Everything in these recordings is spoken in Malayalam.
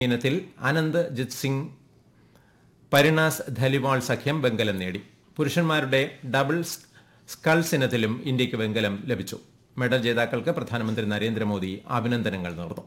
ഇനത്തിൽ അനന്ത് ജിത് സിംഗ് പരിണാസ് ധലിവാൾ സഖ്യം വെങ്കലം നേടി പുരുഷന്മാരുടെ ഡബിൾ സ്കൾസ് ഇനത്തിലും ഇന്ത്യയ്ക്ക് വെങ്കലം ലഭിച്ചു മെഡൽ ജേതാക്കൾക്ക് പ്രധാനമന്ത്രി നരേന്ദ്രമോദി അഭിനന്ദനങ്ങൾ നേർന്നു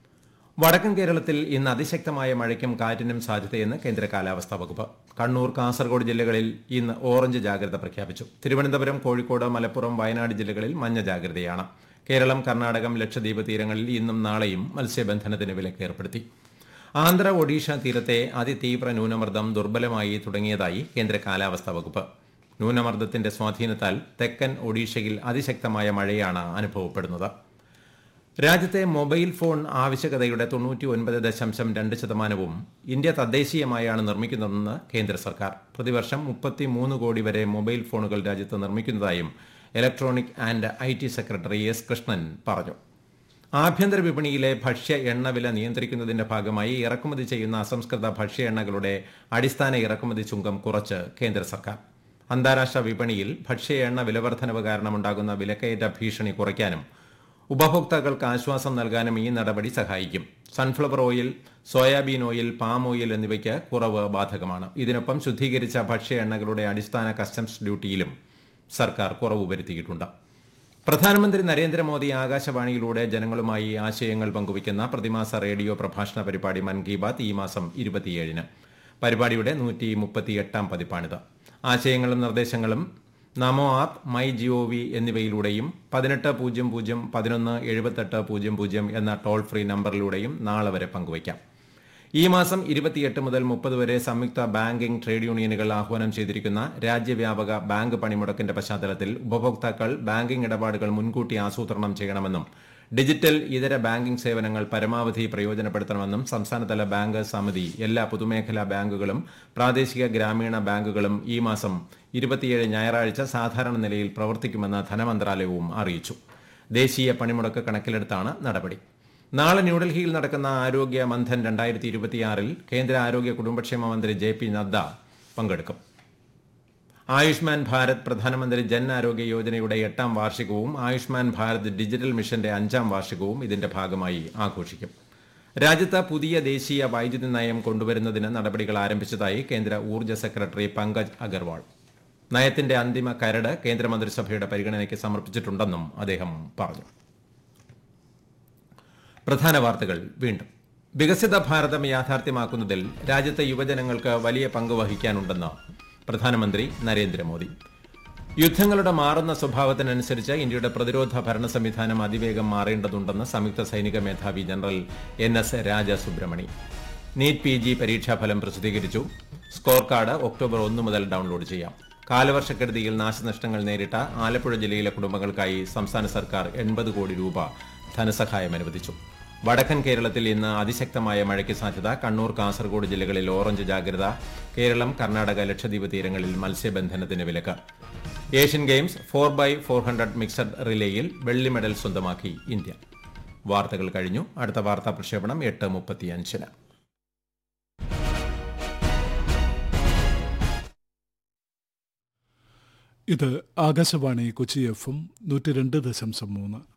വടക്കൻ കേരളത്തിൽ ഇന്ന് അതിശക്തമായ മഴയ്ക്കും കാറ്റിനും സാധ്യതയെന്ന് കേന്ദ്ര കാലാവസ്ഥാ വകുപ്പ് കണ്ണൂർ കാസർഗോഡ് ജില്ലകളിൽ ഇന്ന് ഓറഞ്ച് ജാഗ്രത പ്രഖ്യാപിച്ചു തിരുവനന്തപുരം കോഴിക്കോട് മലപ്പുറം വയനാട് ജില്ലകളിൽ മഞ്ഞ ജാഗ്രതയാണ് കേരളം കർണാടകം ലക്ഷദ്വീപ് തീരങ്ങളിൽ ഇന്നും നാളെയും മത്സ്യബന്ധനത്തിന് വിലക്ക് ഏർപ്പെടുത്തി ആന്ധ്ര ഒഡീഷ തീരത്തെ അതിതീവ്ര ന്യൂനമർദ്ദം ദുർബലമായി തുടങ്ങിയതായി കേന്ദ്ര കാലാവസ്ഥാ വകുപ്പ് ന്യൂനമർദ്ദത്തിന്റെ സ്വാധീനത്താൽ തെക്കൻ ഒഡീഷയിൽ അതിശക്തമായ മഴയാണ് അനുഭവപ്പെടുന്നത് രാജ്യത്തെ മൊബൈൽ ഫോൺ ആവശ്യകതയുടെ തൊണ്ണൂറ്റി ഒൻപത് ദശാംശം രണ്ട് ശതമാനവും ഇന്ത്യ തദ്ദേശീയമായാണ് നിർമ്മിക്കുന്നതെന്ന് കേന്ദ്ര സർക്കാർ പ്രതിവർഷം മുപ്പത്തിമൂന്ന് കോടി വരെ മൊബൈൽ ഫോണുകൾ രാജ്യത്ത് നിർമ്മിക്കുന്നതായും electronic and I T secretary S Krishnan പറഞ്ഞു ആഭ്യന്തര വിപണിയിലെ ഭക്ഷ്യ എണ്ണവില നിയന്ത്രിക്കുന്നതിന്റെ ഭാഗമായി ഇറക്കുമതി ചെയ്യുന്ന അസംസ്കൃത ഭക്ഷ്യ എണ്ണകളുടെ അടിസ്ഥാന ഇറക്കുമതി ചുങ്കം കുറച്ച് കേന്ദ്ര സർക്കാർ അന്താരാഷ്ട്ര വിപണിയിൽ ഭക്ഷ്യ എണ്ണ വിലവർദ്ധനവ് കാരണമുണ്ടാകുന്ന വിലക്കയറ്റ ഭീഷണി കുറയ്ക്കാനും ഉപഭോക്താക്കൾക്ക് ആശ്വാസം നൽകാനും ഈ നടപടി സഹായിക്കും sunflower oil soybean oil palm oil എന്നിവയ്ക്ക് കുറവ് ബാധകമാണ് ഇതിനൊപ്പം ശുദ്ധീകരിച്ച ഭക്ഷ്യ എണ്ണകളുടെ അടിസ്ഥാന കസ്റ്റംസ് ഡ്യൂട്ടിയിലും സർക്കാർ കുറവ് വരുത്തിയിട്ടുണ്ട് പ്രധാനമന്ത്രി നരേന്ദ്രമോദി ആകാശവാണിയിലൂടെ ജനങ്ങളുമായി ആശയങ്ങൾ പങ്കുവയ്ക്കുന്ന പ്രതിമാസ റേഡിയോ പ്രഭാഷണ പരിപാടി മൻ കി ബാത്ത് ഈ മാസം ഇരുപത്തിയേഴിന് പരിപാടിയുടെ നൂറ്റി മുപ്പത്തിയെട്ടാം പതിപ്പാണിത് ആശയങ്ങളും നിർദ്ദേശങ്ങളും നമോ ആപ്പ് മൈ ജിഒവി എന്നിവയിലൂടെയും പതിനെട്ട് പൂജ്യം പൂജ്യം പതിനൊന്ന് എഴുപത്തെട്ട് പൂജ്യം പൂജ്യം എന്ന ടോൾ ഫ്രീ നമ്പറിലൂടെയും നാളെ വരെ പങ്കുവയ്ക്കാം ഈ മാസം ഇരുപത്തിയെട്ട് മുതൽ മുപ്പത് വരെ സംയുക്ത ബാങ്കിംഗ് ട്രേഡ് യൂണിയനുകൾ ആഹ്വാനം ചെയ്തിരിക്കുന്ന രാജ്യവ്യാപക ബാങ്ക് പണിമുടക്കിന്റെ പശ്ചാത്തലത്തിൽ ഉപഭോക്താക്കൾ ബാങ്കിംഗ് ഇടപാടുകൾ മുൻകൂട്ടി ആസൂത്രണം ചെയ്യണമെന്നും ഡിജിറ്റൽ ഇതര ബാങ്കിംഗ് സേവനങ്ങൾ പരമാവധി പ്രയോജനപ്പെടുത്തണമെന്നും സംസ്ഥാനതല ബാങ്ക് സമിതി എല്ലാ പൊതുമേഖലാ ബാങ്കുകളും പ്രാദേശിക ഗ്രാമീണ ബാങ്കുകളും ഈ മാസം ഇരുപത്തിയേഴ് ഞായറാഴ്ച സാധാരണ നിലയിൽ പ്രവർത്തിക്കുമെന്ന് ധനമന്ത്രാലയവും അറിയിച്ചു ദേശീയ പണിമുടക്ക് കണക്കിലെടുത്താണ് നടപടി നാളെ ന്യൂഡൽഹിയിൽ നടക്കുന്ന ആരോഗ്യ മന്ഥൻ രണ്ടായിരത്തി ഇരുപത്തിയാറിൽ കേന്ദ്ര ആരോഗ്യ കുടുംബക്ഷേമ മന്ത്രി ജെ പി നദ്ദ പങ്കെടുക്കും ആയുഷ്മാൻ ഭാരത് പ്രധാനമന്ത്രി ജൻ ആരോഗ്യ യോജനയുടെ എട്ടാം വാർഷികവും ആയുഷ്മാൻ ഭാരത് ഡിജിറ്റൽ മിഷന്റെ അഞ്ചാം വാർഷികവും ഇതിന്റെ ഭാഗമായി ആഘോഷിക്കും രാജ്യത്ത് പുതിയ ദേശീയ വൈദ്യുതി നയം കൊണ്ടുവരുന്നതിന് നടപടികൾ ആരംഭിച്ചതായി കേന്ദ്ര ഊർജ്ജ സെക്രട്ടറി പങ്കജ് അഗർവാൾ നയത്തിന്റെ അന്തിമ കരട് കേന്ദ്രമന്ത്രിസഭയുടെ പരിഗണനയ്ക്ക് സമർപ്പിച്ചിട്ടുണ്ടെന്നും അദ്ദേഹം പറഞ്ഞു പ്രധാന വാർത്തകൾ വീണ്ടും വികസിത ഭാരതം യാഥാർത്ഥ്യമാക്കുന്നതിൽ രാജ്യത്തെ യുവജനങ്ങൾക്ക് വലിയ പങ്ക് വഹിക്കാനുണ്ടെന്ന് പ്രധാനമന്ത്രി നരേന്ദ്രമോദി യുദ്ധങ്ങളുടെ മാറുന്ന സ്വഭാവത്തിനനുസരിച്ച് ഇന്ത്യയുടെ പ്രതിരോധ ഭരണ സംവിധാനം അതിവേഗം മാറേണ്ടതുണ്ടെന്ന് സംയുക്ത സൈനിക മേധാവി general N S Rajasubramani NEET P G പരീക്ഷാഫലം പ്രസിദ്ധീകരിച്ചു സ്കോർ കാർഡ് ഒക്ടോബർ ഒന്ന് മുതൽ ഡൌൺലോഡ് ചെയ്യാം കാലവർഷക്കെടുതിയിൽ നാശനഷ്ടങ്ങൾ നേരിട്ട ആലപ്പുഴ ജില്ലയിലെ കുടുംബങ്ങൾക്കായി സംസ്ഥാന സർക്കാർ എൺപത് കോടി രൂപ ധനസഹായം അനുവദിച്ചു വടക്കൻ കേരളത്തിൽ ഇന്ന് അതിശക്തമായ മഴയ്ക്ക് സാധ്യത കണ്ണൂർ കാസർഗോഡ് ജില്ലകളിൽ ഓറഞ്ച് ജാഗ്രത കേരളം കർണാടക ലക്ഷദ്വീപ് തീരങ്ങളിൽ മത്സ്യബന്ധനത്തിന് വിലക്ക് Asian games four by four hundred mixed റിലേയിൽ വെള്ളി മെഡൽ സ്വന്തമാക്കി ഇന്ത്യ വാർത്തകൾ കഴിഞ്ഞു അടുത്ത വാർത്താ പ്രക്ഷേപണം എട്ട് മുപ്പത്തിയഞ്ചിന് ഇത് ആകാശവാണി കൊച്ചി എഫ് എം നൂറ്റി രണ്ട് ദശാംശം മൂന്ന്